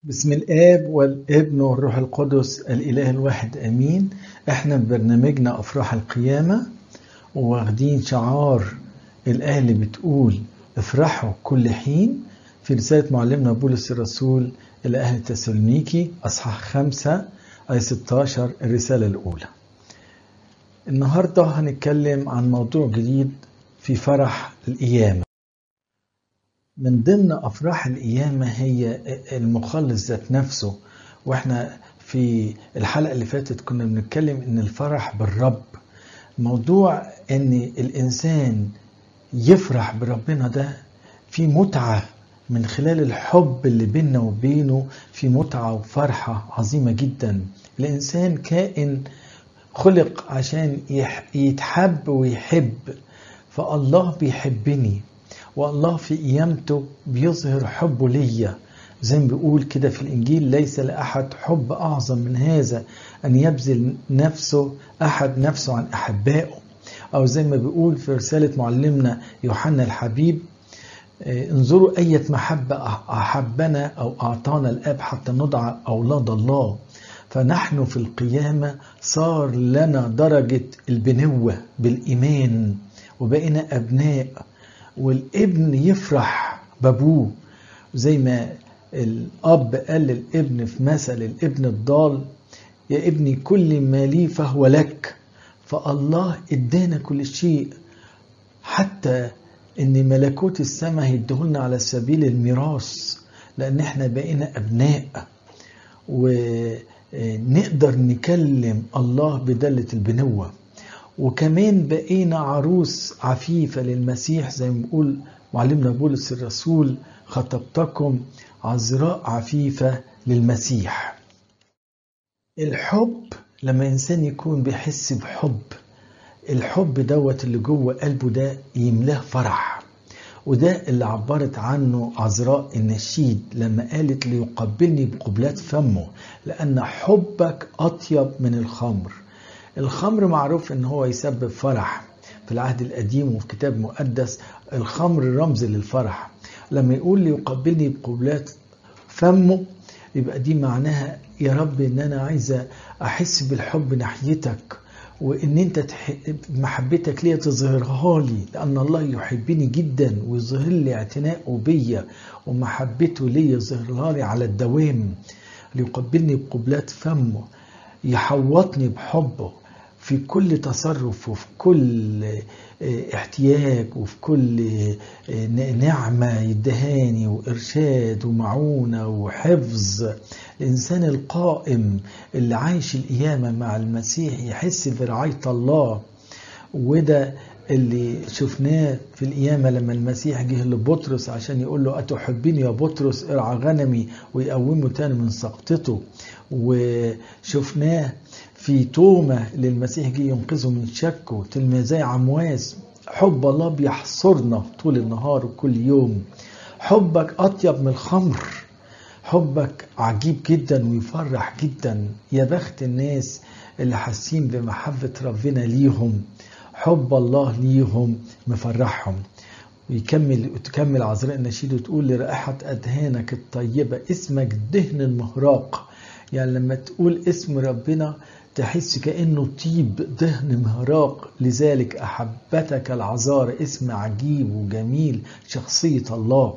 بسم الآب والابن والروح القدس الإله الواحد آمين احنا ببرنامجنا أفراح القيامة واخدين شعار الآية اللي بتقول افرحوا كل حين في رسالة معلمنا بولس الرسول إلى أهل تسالونيكي أصحاح خمسة آية 16 الرسالة الأولى النهاردة هنتكلم عن موضوع جديد في فرح القيامة من ضمن أفراح القيامة هي المخلص ذات نفسه واحنا في الحلقة اللي فاتت كنا بنتكلم ان الفرح بالرب موضوع ان الانسان يفرح بربنا ده في متعة من خلال الحب اللي بيننا وبينه في متعة وفرحة عظيمة جدا الانسان كائن خلق عشان يتحب ويحب فالله بيحبني والله في قيامته بيظهر حبه ليا زي ما بيقول كده في الإنجيل ليس لأحد حب أعظم من هذا أن يبذل نفسه أحد نفسه عن أحبائه أو زي ما بيقول في رسالة معلمنا يوحنا الحبيب انظروا أية محبة أحبنا أو أعطانا الآب حتى ندعى أولاد الله فنحن في القيامة صار لنا درجة البنوة بالإيمان وبقينا أبناء والابن يفرح بابوه زي ما الاب قال للابن في مثل الابن الضال يا ابني كل ما لي فهو لك فالله ادانا كل شيء حتى ان ملكوت السماء هيديهولنا على سبيل الميراث لان احنا بقينا ابناء ونقدر نكلم الله بدلة البنوه وكمان بقينا عروس عفيفة للمسيح زي ما بيقول معلمنا بولس الرسول خطبتكم عذراء عفيفة للمسيح الحب لما إنسان يكون بيحس بحب الحب دوت اللي جوه قلبه ده يملاه فرح وده اللي عبرت عنه عذراء النشيد لما قالت ليقبلني بقبلات فمه لأن حبك أطيب من الخمر الخمر معروف ان هو يسبب فرح في العهد القديم وفي كتاب مقدس الخمر رمز للفرح لما يقول لي يقبلني بقبلات فمه يبقى دي معناها يا رب ان انا عايزه احس بالحب ناحيتك وان انت تح... محبتك ليا تظهرها لي لان الله يحبني جدا ويظهر لي اعتناءه بيا ومحبته ليا يظهرها لي على الدوام ليقبلني بقبلات فمه يحوطني بحبه في كل تصرف وفي كل احتياج وفي كل نعمة يدهاني وإرشاد ومعونة وحفظ الإنسان القائم اللي عايش القيامة مع المسيح يحس برعاية الله وده اللي شفناه في القيامة لما المسيح جه لبطرس عشان يقول له أتحبني يا بطرس ارعى غنمي ويقومه تاني من سقطته وشفناه في تومة للمسيح جه ينقذه من شكه تلميذي عمواس حب الله بيحصرنا طول النهار وكل يوم حبك أطيب من الخمر حبك عجيب جدا ويفرح جدا يا بخت الناس اللي حاسين بمحبة ربنا ليهم حب الله ليهم مفرحهم ويكمل وتكمل عذراء النشيد وتقول لرائحة أدهانك الطيبة اسمك دهن المهراق يعني لما تقول اسم ربنا تحس كأنه طيب دهن مهراق لذلك أحبتك العذار اسم عجيب وجميل شخصية الله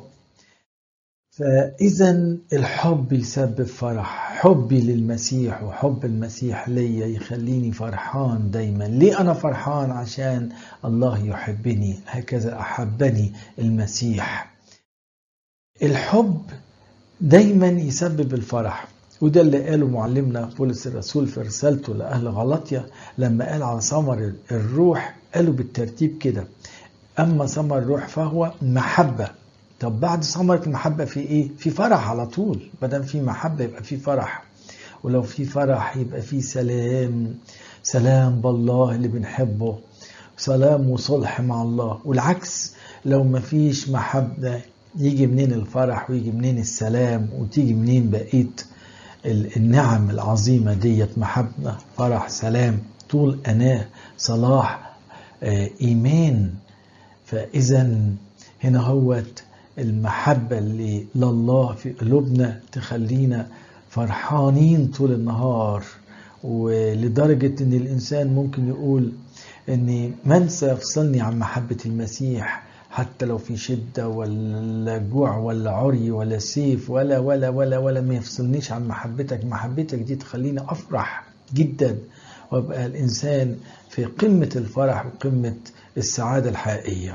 فإذا الحب يسبب فرح حبي للمسيح وحب المسيح ليا يخليني فرحان دايما ليه أنا فرحان عشان الله يحبني هكذا أحبني المسيح الحب دايما يسبب الفرح وده اللي قاله معلمنا بولس الرسول في رسالته لأهل غلطية لما قال عن ثمر الروح قالوا بالترتيب كده أما ثمر الروح فهو محبة طب بعد ثمرة المحبة في إيه؟ في فرح على طول بدل في محبة يبقى في فرح ولو في فرح يبقى في سلام سلام بالله اللي بنحبه سلام وصلح مع الله والعكس لو ما فيش محبة يجي منين الفرح ويجي منين السلام وتيجي منين بقيه النعم العظيمة ديت محبة فرح سلام طول أناه صلاح إيمان فإذا هنا هوت المحبة اللي لله في قلوبنا تخلينا فرحانين طول النهار ولدرجة ان الانسان ممكن يقول ان من سيفصلني عن محبة المسيح حتى لو في شدة ولا جوع ولا عري ولا سيف ولا ولا ولا ولا ما يفصلنيش عن محبتك محبتك دي تخليني أفرح جدا وابقى الإنسان في قمة الفرح وقمة السعادة الحقيقية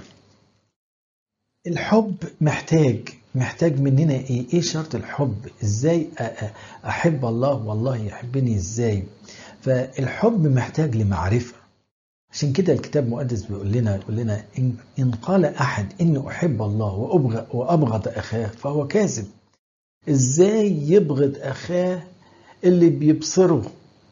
الحب محتاج محتاج مننا ايه ايه شرط الحب ازاي احب الله والله يحبني ازاي فالحب محتاج لمعرفه عشان كده الكتاب المقدس بيقول لنا يقول لنا إن, إن قال أحد إني أحب الله وأبغض, وأبغض أخاه فهو كاذب إزاي يبغض أخاه اللي بيبصره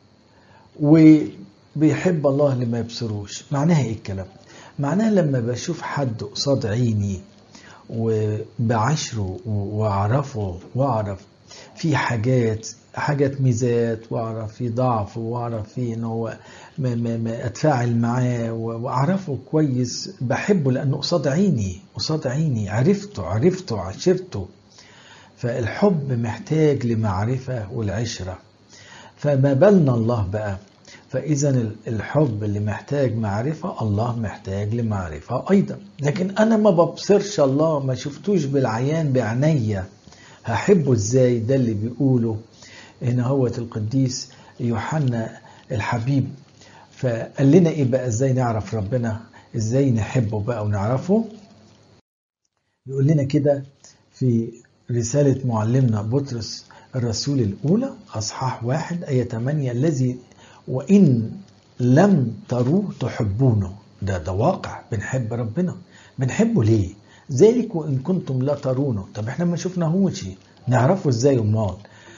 وبيحب الله اللي ما يبصروش معناها إيه الكلام معناها لما بشوف حد قصاد عيني وبعشره واعرفه واعرف في حاجات حاجات ميزات واعرف في ضعف واعرف في ان هو ما ما ما اتفاعل معاه واعرفه كويس بحبه لانه قصاد عيني قصاد عيني عرفته عرفته عشرته فالحب محتاج لمعرفة والعشرة فما بالنا الله بقى فإذا الحب اللي محتاج معرفة الله محتاج لمعرفة أيضا لكن أنا ما ببصرش الله ما شفتوش بالعيان بعينيا هحبه ازاي ده اللي بيقوله هنا هو القديس يوحنا الحبيب فقال لنا ايه بقى ازاي نعرف ربنا ازاي نحبه بقى ونعرفه يقول لنا كده في رسالة معلمنا بطرس الرسول الأولى أصحاح واحد آية 8 الذي وإن لم تروه تحبونه ده ده واقع بنحب ربنا بنحبه ليه ذلك وإن كنتم لا ترونه طب احنا ما شفناهوش نعرفه ازاي امال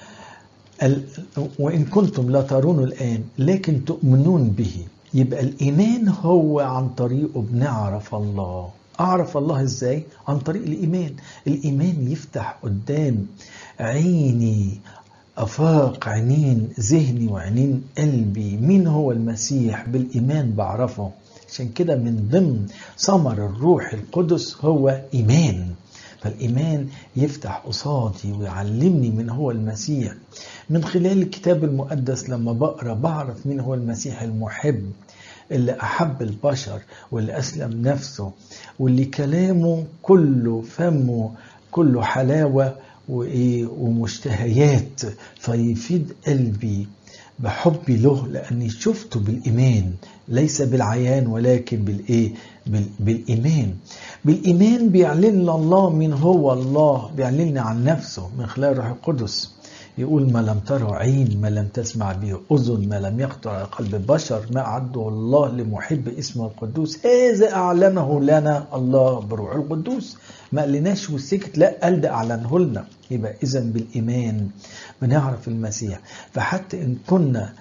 وإن كنتم لا ترونه الآن لكن تؤمنون به يبقى الإيمان هو عن طريقه بنعرف الله أعرف الله إزاي؟ عن طريق الإيمان الإيمان يفتح قدام عيني أفاق عينين ذهني وعينين قلبي مين هو المسيح بالإيمان بعرفه عشان كده من ضمن ثمر الروح القدس هو إيمان فالإيمان يفتح قصادي ويعلمني من هو المسيح من خلال الكتاب المقدس لما بقرا بعرف مين هو المسيح المحب اللي أحب البشر واللي أسلم نفسه واللي كلامه كله فمه كله حلاوة وإيه ومشتهيات فيفيد قلبي بحبي له لأني شفته بالإيمان ليس بالعيان ولكن بالإيه بالإيمان بالإيمان بيعلن الله من هو الله بيعلن عن نفسه من خلال الروح القدس يقول ما لم تره عين ما لم تسمع به أذن ما لم يخطر على قلب بشر ما أعده الله لمحب اسمه القدوس هذا أعلنه لنا الله بروح القدوس ما قالناش وسكت لا قال ده أعلنه لنا يبقى إذا بالإيمان بنعرف المسيح فحتى إن كنا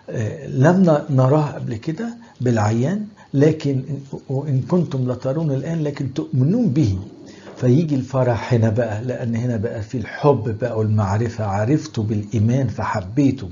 لم نراه قبل كده بالعيان لكن وإن كنتم لترون الآن لكن تؤمنون به فيجي الفرح هنا بقى لأن هنا بقى في الحب بقى والمعرفة عرفته بالإيمان فحبيته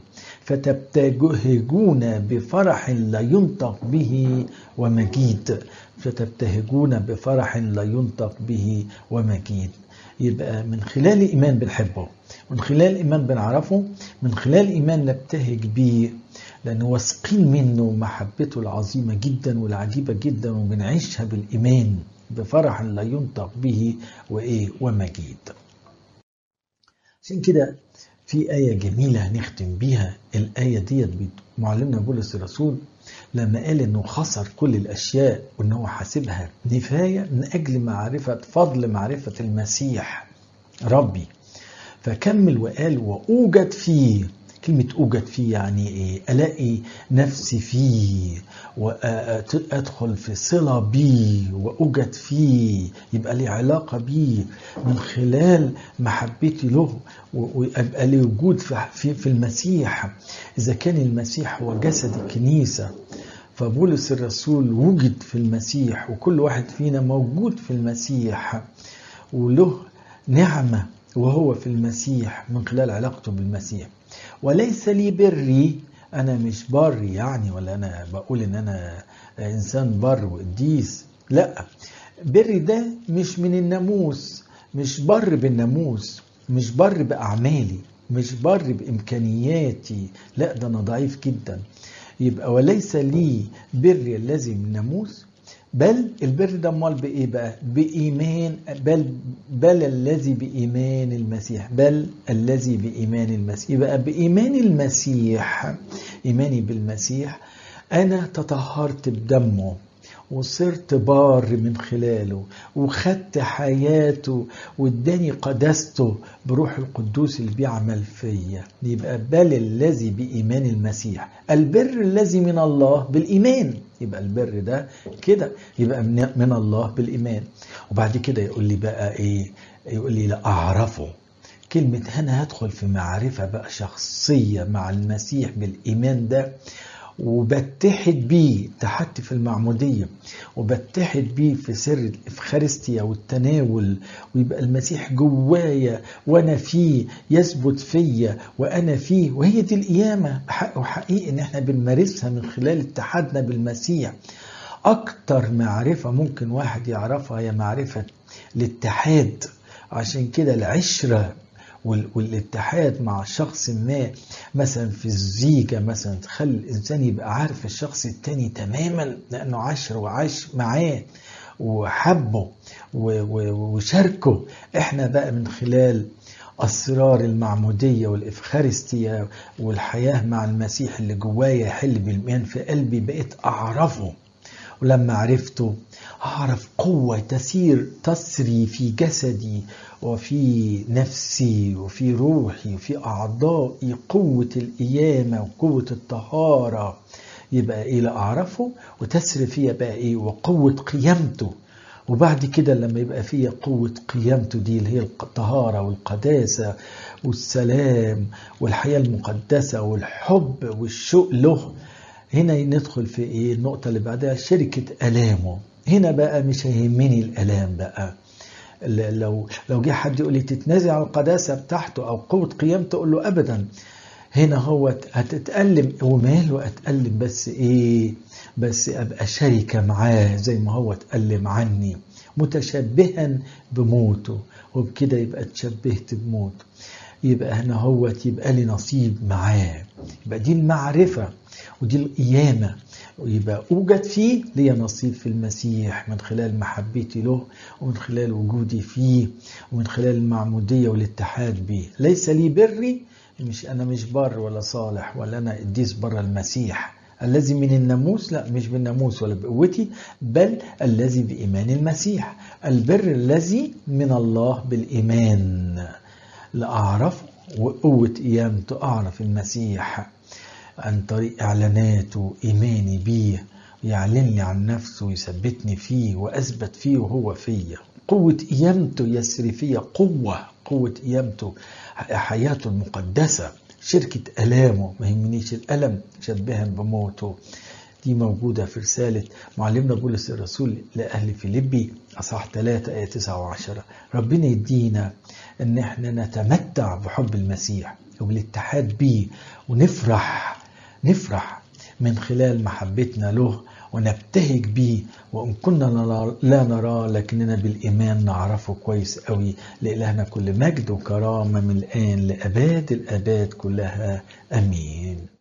فتبتهجون بفرح لا ينطق به ومجيد فتبتهجون بفرح لا ينطق به ومجيد يبقى من خلال الإيمان بنحبه من خلال الإيمان بنعرفه من خلال الإيمان نبتهج بيه لأن واثقين منه محبته العظيمة جدا والعجيبة جدا وبنعيشها بالإيمان بفرح لا ينطق به وإيه ومجيد عشان كده في آية جميلة هنختم بيها الآية ديت معلمنا بولس الرسول لما قال انه خسر كل الاشياء وانه حاسبها نفاية من اجل معرفة فضل معرفة المسيح ربي فكمل وقال واوجد فيه كلمة أوجد فيه يعني إيه؟ ألاقي نفسي فيه وأدخل في صلة بيه وأوجد فيه يبقى لي علاقة بيه من خلال محبتي له ويبقى لي وجود في, في المسيح إذا كان المسيح هو جسد الكنيسة فبولس الرسول وجد في المسيح وكل واحد فينا موجود في المسيح وله نعمة وهو في المسيح من خلال علاقته بالمسيح وليس لي بري انا مش بر يعني ولا انا بقول ان انا انسان بر وقديس لا بري ده مش من الناموس مش بر بالناموس مش بر بأعمالي مش بر بإمكانياتي لا ده أنا ضعيف جدا يبقى وليس لي بر الذي من ناموس بل البر ده امال بايه بقى بايمان بل بل الذي بايمان المسيح بل الذي بايمان المسيح يبقى بايمان المسيح ايماني بالمسيح انا تطهرت بدمه وصرت بار من خلاله وخدت حياته واداني قداسته بروح القدوس اللي بيعمل فيا يبقى بل الذي بإيمان المسيح البر الذي من الله بالإيمان يبقى البر ده كده يبقى من الله بالإيمان وبعد كده يقول لي بقى إيه يقول لي لا أعرفه كلمة أنا هدخل في معرفة بقى شخصية مع المسيح بالإيمان ده وبتحد بيه اتحدت في المعمودية وبتحد بيه في سر الإفخارستيا والتناول ويبقى المسيح جوايا وأنا فيه يثبت فيا وأنا فيه وهي دي القيامة حق وحقيقي إن احنا بنمارسها من خلال اتحادنا بالمسيح أكتر معرفة ممكن واحد يعرفها هي معرفة الاتحاد عشان كده العشرة والاتحاد مع شخص ما مثلا في الزيجة مثلا تخلي الإنسان يبقى عارف الشخص التاني تماما لأنه عاشر وعاش معاه وحبه وشاركه احنا بقى من خلال أسرار المعمودية والإفخارستية والحياة مع المسيح اللي جوايا يحل بالإيمان في قلبي بقيت أعرفه ولما عرفته أعرف قوة تسير تسري في جسدي وفي نفسي وفي روحي وفي أعضائي قوة القيامة وقوة الطهارة يبقى إيه لا أعرفه وتسري فيا بقى إيه وقوة قيامته وبعد كده لما يبقى فيا قوة قيامته دي اللي هي الطهارة والقداسة والسلام والحياة المقدسة والحب والشوق له هنا ندخل في ايه النقطة اللي بعدها شركة ألامه هنا بقى مش هيهمني الألام بقى لو لو جه حد يقول لي تتنازع عن القداسة بتاعته أو قوة قيامته أقول له أبدا هنا هو هتتألم وماله أتألم بس إيه بس أبقى شركة معاه زي ما هو اتألم عني متشبها بموته وبكده يبقى اتشبهت بموته يبقى هنا هو يبقى لي نصيب معاه يبقى دي المعرفة ودي القيامة ويبقى أوجد فيه لي نصيب في المسيح من خلال محبتي له ومن خلال وجودي فيه ومن خلال المعمودية والاتحاد به ليس لي بري مش أنا مش بر ولا صالح ولا أنا قديس بر المسيح الذي من الناموس لا مش بالناموس ولا بقوتي بل الذي بإيمان المسيح البر الذي من الله بالإيمان لأعرفه وقوة قيامته أعرف المسيح عن طريق إعلاناته إيماني بيه يعلن لي عن نفسه ويثبتني فيه وأثبت فيه وهو فيا قوة قيامته يسري فيا قوة قوة قيامته حياته المقدسة شركة ألامه ما يهمنيش الألم شبها بموته دي موجودة في رسالة معلمنا بولس الرسول لأهل فيليبي أصح 3 آية 9 و10 ربنا يدينا إن احنا نتمتع بحب المسيح وبالاتحاد بيه ونفرح نفرح من خلال محبتنا له ونبتهج بيه وإن كنا لا نراه لكننا بالإيمان نعرفه كويس قوي لإلهنا كل مجد وكرامة من الآن لأباد الآباد كلها أمين